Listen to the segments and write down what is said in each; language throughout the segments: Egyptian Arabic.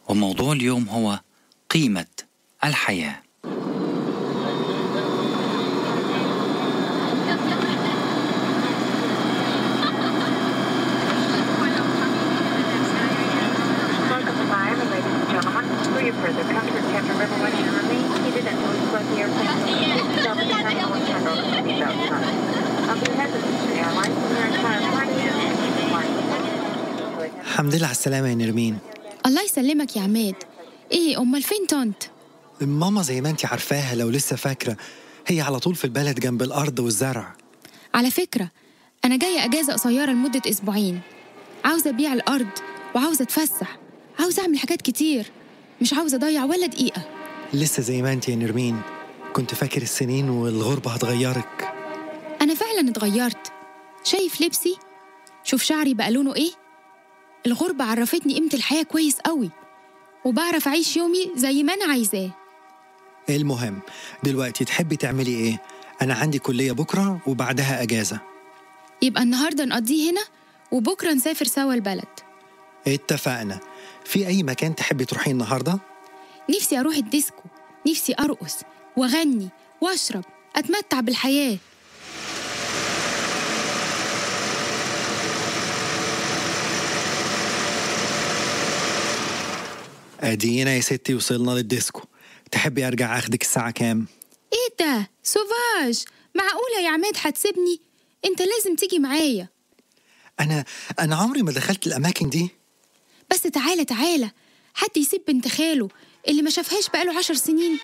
وموضوع اليوم هو قيمة الحياة Welcome to Miami, ladies and gentlemen. For your further comfort, Captain River West should remain seated until we start the airplane from the seatbelt sign and one handle of the seatbelt sign. On behalf of Eastern Airlines and your entire flight crew, الحمد لله على السلامة يا نرمين الله يسلمك يا عماد ايه امال فين طنط ماما زي ما انت عارفاها لو لسه فاكرة هي على طول في البلد جنب الأرض والزرع على فكره انا جايه اجازه قصيره لمده اسبوعين عاوزه ابيع الارض وعاوزه اتفسح عاوزه اعمل حاجات كتير مش عاوزه اضيع ولا دقيقه لسه زي ما انت يا نرمين كنت فاكر السنين والغربة هتغيرك انا فعلا اتغيرت شايف لبسي شوف شعري بقى لونه ايه الغربه عرفتني قيمه الحياه كويس قوي وبعرف اعيش يومي زي ما انا عايزاه المهم دلوقتي تحبي تعملي ايه؟ أنا عندي كلية بكرة وبعدها أجازة يبقى النهارده نقضيه هنا وبكره نسافر سوا البلد اتفقنا في أي مكان تحبي تروحيه النهاردة؟ نفسي اروح الديسكو نفسي ارقص واغني واشرب اتمتع بالحياه أدينا يا ستي وصلنا للديسكو تحبي أرجع أخدك الساعة كام؟ ايه ده سوفاج معقوله يا عماد هتسيبني انت لازم تيجي معايا أنا أنا عمري ما دخلت الأماكن دي بس تعالى تعالى حد يسيب بنت خاله اللي ما شافهاش بقاله عشر سنين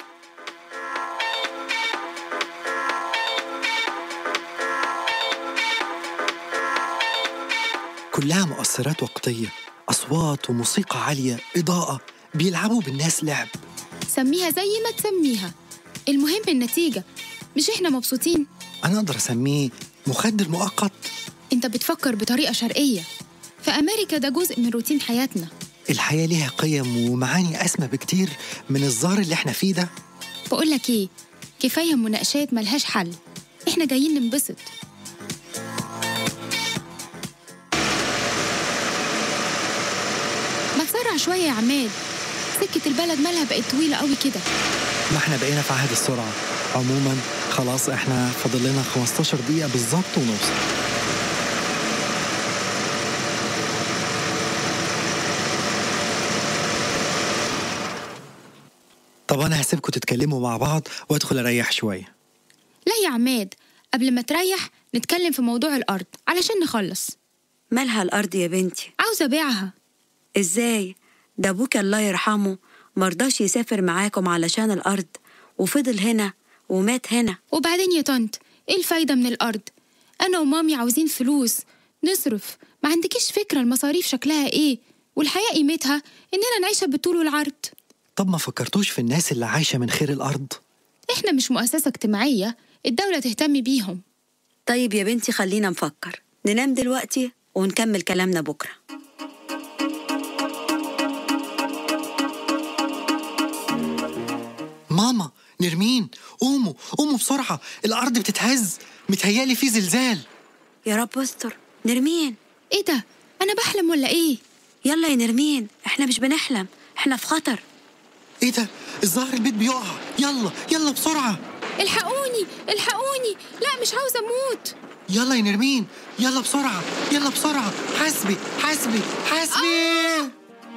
كلها مؤثرات وقتية أصوات وموسيقى عالية إضاءة بيلعبوا بالناس لعب سميها زي ما تسميها المهم النتيجه مش احنا مبسوطين أنا أقدر أسميه مخدر مؤقت انت بتفكر بطريقه شرقيه في امريكا ده جزء من روتين حياتنا الحياة ليها قيم ومعاني أسمى بكتير من الزار اللي احنا فيه ده بقول لك ايه كفايه مناقشات ملهاش حل احنا جايين ننبسط ما تسرع شويه يا عماد سكه البلد مالها بقت طويله قوي كده ما احنا بقينا في عهد السرعة عموما خلاص احنا فاضل لنا 15 دقيقة بالظبط ونوصل طب أنا هسيبكم تتكلموا مع بعض وأدخل أريح شوية لا يا عماد قبل ما تريح نتكلم في موضوع الارض علشان نخلص مالها الأرض يا بنتي؟ عاوزه ابيعها إزاي؟ ده أبوك الله يرحمه مرضاش يسافر معاكم علشان الأرض وفضل هنا ومات هنا وبعدين يا طنط ايه الفايده من الارض انا ومامي عاوزين فلوس نصرف ما عندكيش فكره المصاريف شكلها ايه والحياه قيمتها اننا نعيشها بالطول والعرض طب ما فكرتوش في الناس اللي عايشة من خير الأرض احنا مش مؤسسه اجتماعيه الدوله تهتم بيهم طيب يا بنتي خلينا نفكر ننام دلوقتي ونكمل كلامنا بكرة ماما نرمين قوموا قوموا بسرعة الأرض بتتهز متهيالي في زلزال يا رب استر نرمين ايه ده انا بحلم ولا ايه يلا يا نرمين احنا مش بنحلم احنا في خطر ايه ده الظاهر البيت بيقع يلا يلا بسرعة الحقوني الحقوني لا مش عاوزه اموت يلا يا نرمين يلا بسرعة يلا بسرعة حاسبي حاسبي حاسبي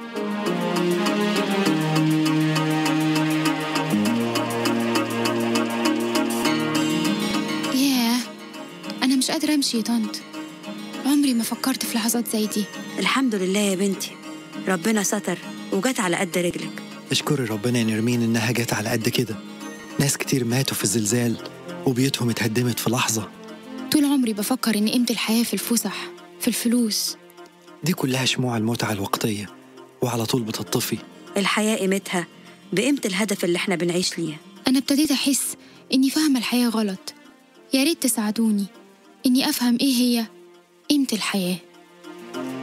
ياه انا مش قادره امشي يا طنط عمري ما فكرت في لحظات زي دي الحمد لله يا بنتي ربنا ستر وجت على قد رجلك اشكري ربنا يا نرمين إنها جت على قد كده ناس كتير ماتوا في الزلزال وبيوتهم اتهدمت في لحظة طول عمري بفكر ان قيمه الحياه في الفسح في الفلوس دي كلها شموع المتعة الوقتية وعلى طول بتطفي الحياة قيمتها بقيمة الهدف اللي احنا بنعيش ليه انا ابتديت احس اني فاهمه الحياه غلط يا ريت تساعدوني اني افهم ايه هي قيمه الحياه